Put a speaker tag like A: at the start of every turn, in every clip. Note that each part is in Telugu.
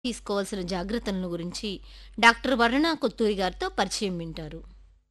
A: తీసుకోవాల్సిన జాగ్రత్తలను గురించి డాక్టర్ వర్ణ కొత్తూరి గారితో పరిచయం వింటారు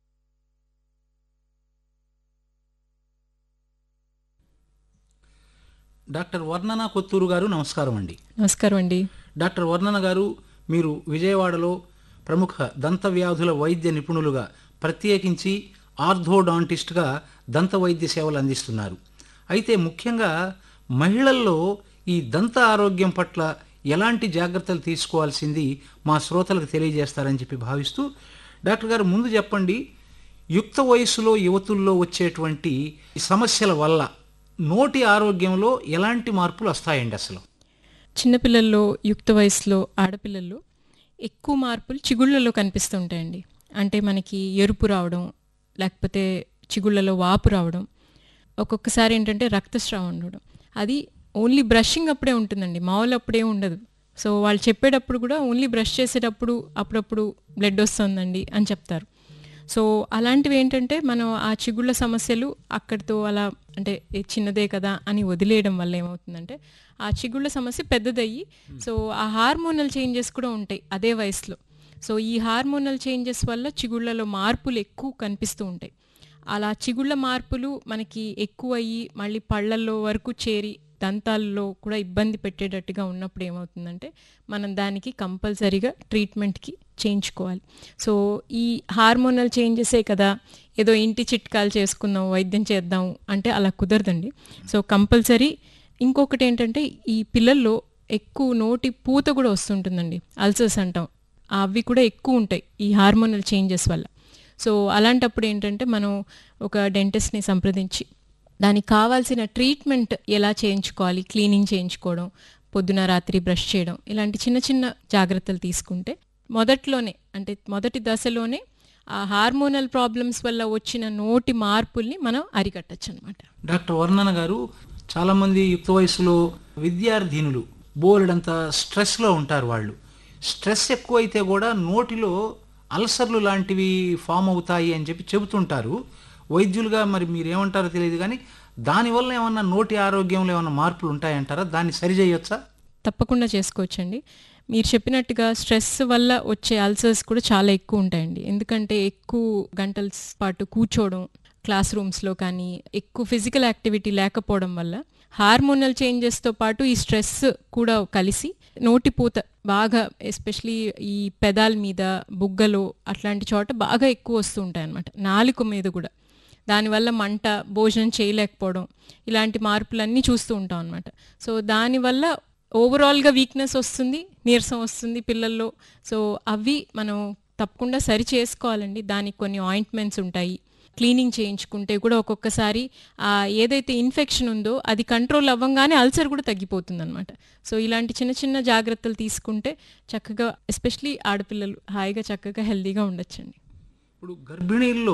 B: డాక్టర్ వర్ణన కొత్తూరు గారు నమస్కారం అండి
C: నమస్కారం అండి
B: డాక్టర్ వర్ణన గారు మీరు విజయవాడలో ప్రముఖ దంత వ్యాధుల వైద్య నిపుణులుగా ప్రత్యేకించి ఆర్థోడాంటిస్ట్గా దంత వైద్య సేవలు అందిస్తున్నారు అయితే ముఖ్యంగా మహిళల్లో ఈ దంత ఆరోగ్యం పట్ల ఎలాంటి జాగ్రత్తలు తీసుకోవాల్సింది మా శ్రోతలకు తెలియజేస్తారని చెప్పి భావిస్తూ డాక్టర్ గారు ముందు చెప్పండి యుక్త వయసులో యువతుల్లో వచ్చేటువంటి సమస్యల వల్ల నోటి ఆరోగ్యంలో ఎలాంటి మార్పులు వస్తాయండి అసలు
C: చిన్నపిల్లల్లో యుక్త వయసులో ఆడపిల్లల్లో ఎక్కువ మార్పులు చిగుళ్ళలో కనిపిస్తుంటాయండి అంటే మనకి ఎరుపు రావడం లేకపోతే చిగుళ్ళలో వాపు రావడం ఒక్కొక్కసారి ఏంటంటే రక్తస్రావం ఉండడం అది ఓన్లీ బ్రషింగ్ అప్పుడే ఉంటుందండి మామూలు అప్పుడే ఉండదు సో వాళ్ళు చెప్పేటప్పుడు కూడా ఓన్లీ బ్రష్ చేసేటప్పుడు అప్పుడప్పుడు బ్లడ్ వస్తుందండి అని చెప్తారు సో అలాంటివి ఏంటంటే మనం ఆ చిగుళ్ళ సమస్యలు అక్కడితో అలా అంటే "ఏ చిన్నదే కదా అని వదిలేయడం వల్ల ఏమవుతుందంటే ఆ చిగుళ్ళ సమస్య పెద్దదయ్యి సో ఆ హార్మోనల్ చేంజెస్ కూడా ఉంటాయి అదే వయసులో సో ఈ హార్మోనల్ చేంజెస్ వల్ల చిగుళ్ళలో మార్పులు ఎక్కువ కనిపిస్తూ ఉంటాయి అలా చిగుళ్ళ మార్పులు మనకి ఎక్కువ అయ్యి మళ్ళీ పళ్ళల్లో వరకు చేరి దంతాల్లో కూడా ఇబ్బంది పెట్టేటట్టుగా ఉన్నప్పుడు ఏమవుతుందంటే మనం దానికి కంపల్సరీగా ట్రీట్మెంట్కి చేయించుకోవాలి సో ఈ హార్మోనల్ చేంజెసే కదా ఏదో ఇంటి చిట్కాలు చేసుకుందాం వైద్యం చేద్దాం అంటే అలా కుదరదండి సో కంపల్సరీ ఇంకొకటి ఏంటంటే ఈ పిల్లల్లో ఎక్కువ నోటి పూత కూడా వస్తుంటుందండి అల్సర్స్ అంటాం అవి కూడా ఎక్కువ ఉంటాయి ఈ హార్మోనల్ చేంజెస్ వల్ల సో అలాంటప్పుడు ఏంటంటే మనం ఒక డెంటిస్ట్ని సంప్రదించి దానికి కావాల్సిన ట్రీట్మెంట్ ఎలా చేయించుకోవాలి క్లీనింగ్ చేయించుకోవడం పొద్దున రాత్రి బ్రష్ చేయడం ఇలాంటి చిన్న చిన్న జాగ్రత్తలు తీసుకుంటే మొదట్లోనే అంటే మొదటి దశలోనే ఆ హార్మోనల్ ప్రాబ్లమ్స్ వల్ల వచ్చిన నోటి మార్పుల్ని మనం అరికట్టచ్చు అనమాట
B: డాక్టర్ వర్ణన గారు చాలామంది యుక్త వయసులో విద్యార్థినులు బోలెడంత స్ట్రెస్లో ఉంటారు వాళ్ళు స్ట్రెస్ ఎక్కువైతే కూడా నోటిలో అల్సర్లు లాంటివి ఫామ్ అవుతాయి అని చెప్పి చెబుతుంటారు వైద్యులుగా మరి మీరు ఏమంటారో తెలియదు కానీ దానివల్ల ఏమన్నా నోటి ఆరోగ్యంలో ఏమన్నా మార్పులు ఉంటాయంటారా దాన్ని సరిచేయొచ్చా
C: తప్పకుండా చేసుకోవచ్చండి మీరు చెప్పినట్టుగా స్ట్రెస్ వల్ల వచ్చే అల్సర్స్ కూడా చాలా ఎక్కువ ఉంటాయండి ఎందుకంటే ఎక్కువ గంటల పాటు కూర్చోవడం క్లాస్ రూమ్స్లో కానీ ఎక్కువ ఫిజికల్ యాక్టివిటీ లేకపోవడం వల్ల హార్మోనల్ చేంజెస్తో పాటు ఈ స్ట్రెస్ కూడా కలిసి నోటిపూత బాగా ఎస్పెషలీ ఈ పెదాల మీద బుగ్గలో అట్లాంటి చోట బాగా ఎక్కువ వస్తూ ఉంటాయి అన్నమాట నాలుక మీద కూడా దానివల్ల మంట భోజనం చేయలేకపోవడం ఇలాంటి మార్పులన్నీ చూస్తూ ఉంటాం అనమాట సో దానివల్ల ఓవరాల్గా వీక్నెస్ వస్తుంది నీరసం వస్తుంది పిల్లల్లో సో అవి మనం తప్పకుండా సరి చేసుకోవాలండి దానికి కొన్ని ఆయింట్మెంట్స్ ఉంటాయి క్లీనింగ్ చేయించుకుంటే కూడా ఒక్కొక్కసారి ఆ ఏదైతే ఇన్ఫెక్షన్ ఉందో అది కంట్రోల్ అవ్వగానే అల్సర్ కూడా తగ్గిపోతుంది అనమాట సో ఇలాంటి చిన్న చిన్న జాగ్రత్తలు తీసుకుంటే చక్కగా ఎస్పెషలీ ఆడపిల్లలు హాయిగా చక్కగా హెల్దీగా ఉండొచ్చండి
B: ఇప్పుడు గర్భిణీల్లో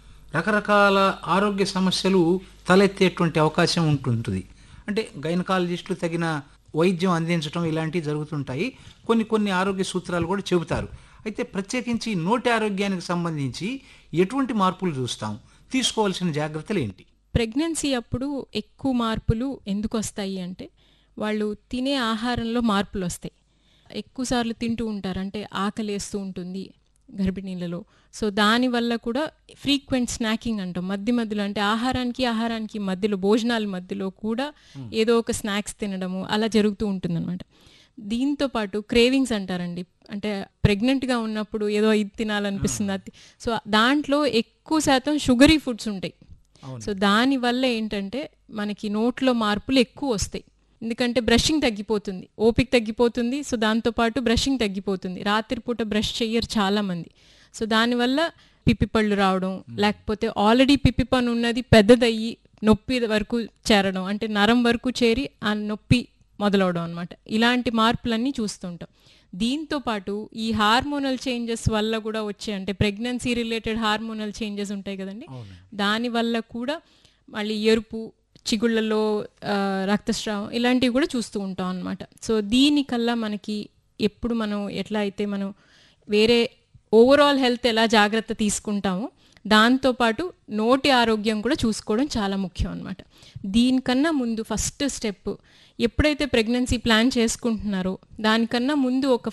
B: రకరకాల ఆరోగ్య సమస్యలు తలెత్తేటువంటి అవకాశం ఉంటుంటుంది అంటే గైనకాలజిస్టులు తగిన వైద్యం అందించడం ఇలాంటివి జరుగుతుంటాయి కొన్ని కొన్ని ఆరోగ్య సూత్రాలు కూడా చెబుతారు అయితే ప్రత్యేకించి నోటి ఆరోగ్యానికి సంబంధించి ఎటువంటి మార్పులు చూస్తాం తీసుకోవాల్సిన జాగ్రత్తలు ఏంటి
C: ప్రెగ్నెన్సీ అప్పుడు ఎక్కువ మార్పులు ఎందుకు వస్తాయి అంటే వాళ్ళు తినే ఆహారంలో మార్పులు వస్తాయి ఎక్కువసార్లు తింటూ ఉంటారు అంటే ఆకలి వేస్తూ ఉంటుంది గర్భిణీలలో సో దానివల్ల కూడా ఫ్రీక్వెంట్ స్నాకింగ్ అంటాం మధ్య మధ్యలో అంటే ఆహారానికి ఆహారానికి మధ్యలో భోజనాల మధ్యలో కూడా ఏదో ఒక స్నాక్స్ తినడము అలా జరుగుతూ ఉంటుందన్నమాట దీంతో పాటు క్రేవింగ్స్ అంటారండి అంటే ప్రెగ్నెంట్గా ఉన్నప్పుడు ఏదో ఇది తినాలనిపిస్తుంది అది సో దాంట్లో ఎక్కువ శాతం షుగరీ ఫుడ్స్ ఉంటాయి సో దానివల్ల ఏంటంటే మనకి నోట్లో మార్పులు ఎక్కువ వస్తాయి ఎందుకంటే బ్రషింగ్ తగ్గిపోతుంది ఓపిక తగ్గిపోతుంది సో దాంతోపాటు బ్రషింగ్ తగ్గిపోతుంది రాత్రిపూట బ్రష్ చెయ్యరు చాలామంది సో దానివల్ల పిప్పి పళ్ళు రావడం లేకపోతే ఆల్రెడీ పిప్పి పన్ను ఉన్నది పెద్దదయ్యి నొప్పి వరకు చేరడం అంటే నరం వరకు చేరి ఆ నొప్పి మొదలవడం అనమాట ఇలాంటి మార్పులన్నీ చూస్తుంటాం దీంతో పాటు ఈ హార్మోనల్ చేంజెస్ వల్ల కూడా వచ్చే అంటే ప్రెగ్నెన్సీ రిలేటెడ్ హార్మోనల్ చేంజెస్ ఉంటాయి కదండి దాని వల్ల కూడా మళ్ళీ ఎరుపు చిగుళ్ళలో ఆ, రక్తస్రావం ఇలాంటివి కూడా చూస్తూ ఉంటాం అనమాట సో దీనికల్లా మనకి ఎప్పుడు మనం ఎట్లా అయితే మనం వేరే ఓవరాల్ హెల్త్ ఎలా జాగ్రత్త తీసుకుంటామో దాంతోపాటు నోటి ఆరోగ్యం కూడా చూసుకోవడం చాలా ముఖ్యం అనమాట దీనికన్నా ముందు ఫస్ట్ స్టెప్ ఎప్పుడైతే ప్రెగ్నెన్సీ ప్లాన్ చేసుకుంటున్నారో దానికన్నా ముందు ఒక